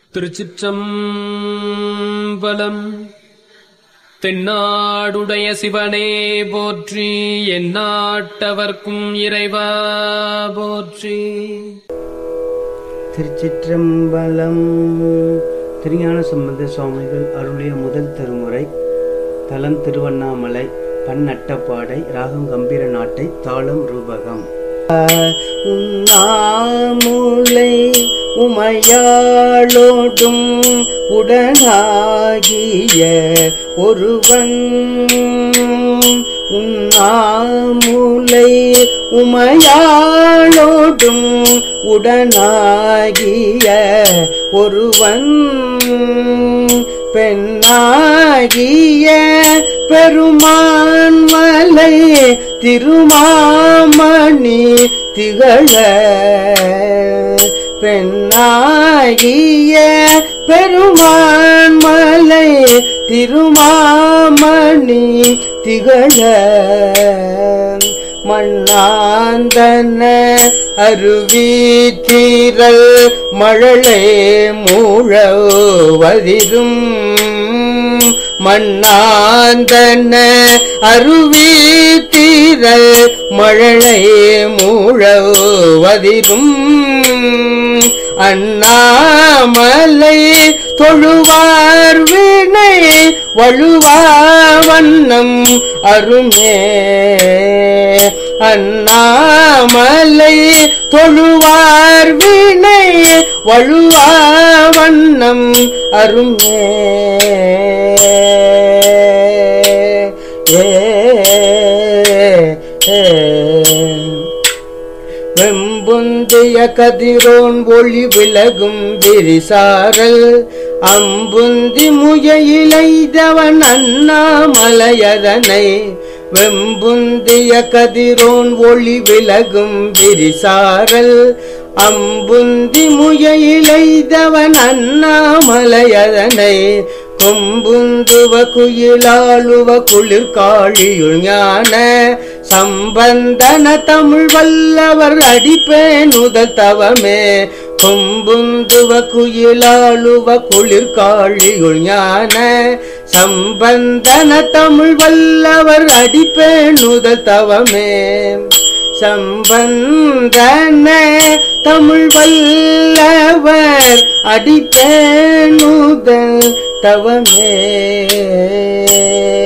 திருச்சிற்றம்பலம் தென்னாடுடைய சிவனே போற்றி எந்நாட்டவர்க்கும் இறைவா போற்றி திருச்சிற்றம்பலம் திருஞான சம்பந்த சுவாமிகள் அருளிய முதல் திருமுறை தலம் திருவண்ணாமலை பன்னட்டப்பாடை ராகம் கம்பீர நாட்டை தாளம் ரூபகம் உண்ணாமுலை உமையாளோடும் உடனாகிய ஒருவன் உண்ணாமுலை உமையாளோடும் உடனாகிய ஒருவன் பெண்ணாகிய பெருமான் மலை திருமாமணி திகழ பெண்ணாகிய பெருமான் மலை திருமாமணி திகழ மண்ணாந்தன அருவி தீரல் மழலை மூழவதிரும் மண்ணாந்தன அருவி தீரல் மழலை மூழவதிரும் அண்ணாமலை தொழுவார் வினை வழுவா வண்ணம் அருமே அண்ணாமலை தொழுவார் வினை வழுவா வண்ணம் அருமே ஏ ஏ வெம்புந்திய கதிரோன் ஒளி விலகும் விரிசாரல் அம்புந்தி முயையிலைதவன் அண்ணாமலையதனை வெம்புந்திய கதிரோன் ஒளி விலகும் விரிசாரல் அம்புந்தி முயையிலைதவன் அண்ணாமலையதனை கொம்புந்துவ குயிலாளுவ குளிர் காழியுள் ஞான சம்பந்தன தமிழ் வல்லவர் அடிப்பேனுத தவமே கொம்புந்துவ குயிலாளுவ குளிர் காழியுள் ஞான சம்பந்தன தமிழ் வல்லவர் அடிப்பேனுத தவமே சம்பந்தன தமிழ் வல்லவர் அடிப்பேனுதல் தவமே